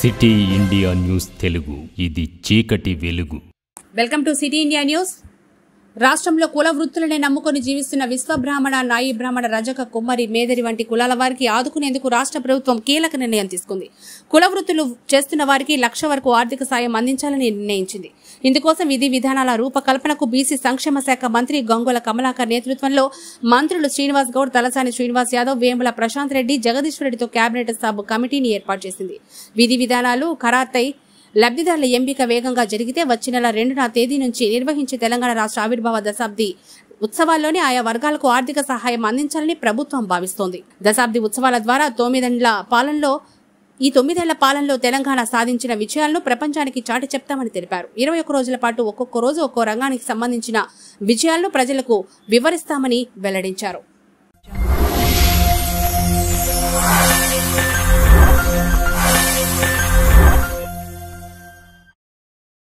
city India news Telugu ఇది చీకటి వెలుగు welcome to City India News రాష్ట్రంలో కుల వృత్తులనే నమ్ముకొని జీవిస్తున్న విశ్వబ్రాహ్మణ నాయి బ్రాహ్మణ రజక కుమ్మరి మేదరి వంటి కులాల వారికి ఆదుకునేందుకు రాష్ట్ర ప్రభుత్వం కీలక నిర్ణయం తీసుకుంది కుల వృత్తులు చేస్తున్న వారికి లక్ష వరకు ఆర్థిక సాయం అందించాలని నిర్ణయించింది ఇందుకోసం విధి విధానాల రూపకల్పనకు బీసీ సంక్షేమ శాఖ మంత్రి గంగుల కమలాకర్ నేతృత్వంలో మంత్రులు శ్రీనివాస్ గౌడ్ తలసాని శ్రీనివాస్ యాదవ్ వేముల ప్రశాంత్ రెడ్డి జగదీశ్వర్ రెడ్డితో కేబినెట్ సబ్ కమిటీని ఏర్పాటు చేసింది విధి విధానాలు ఖరాతై లబ్ధిదారుల ఎంపిక వేగంగా జరిగితే వచ్చే నెల రెండున తేదీ నుంచి నిర్వహించే తెలంగాణ రాష్ట్ర ఆవిర్భావ దశాబ్ది ఉత్సవాల్లోనే ఆయా వర్గాలకు ఆర్థిక సహాయం అందించాలని ప్రభుత్వం భావిస్తోంది దశాబ్ది ఉత్సవాల ద్వారా తొమ్మిదేండ్ల పాలనలో ఈ తొమ్మిదేళ్ల పాలనలో తెలంగాణ సాధించిన విజయాలను ప్రపంచానికి చాటి చెప్తామని తెలిపారు ఇరవై ఒక్క రోజుల పాటు ఒక్కొక్క రోజు ఒక్కో రంగానికి సంబంధించిన విజయాలను ప్రజలకు వివరిస్తామని వెల్లడించారు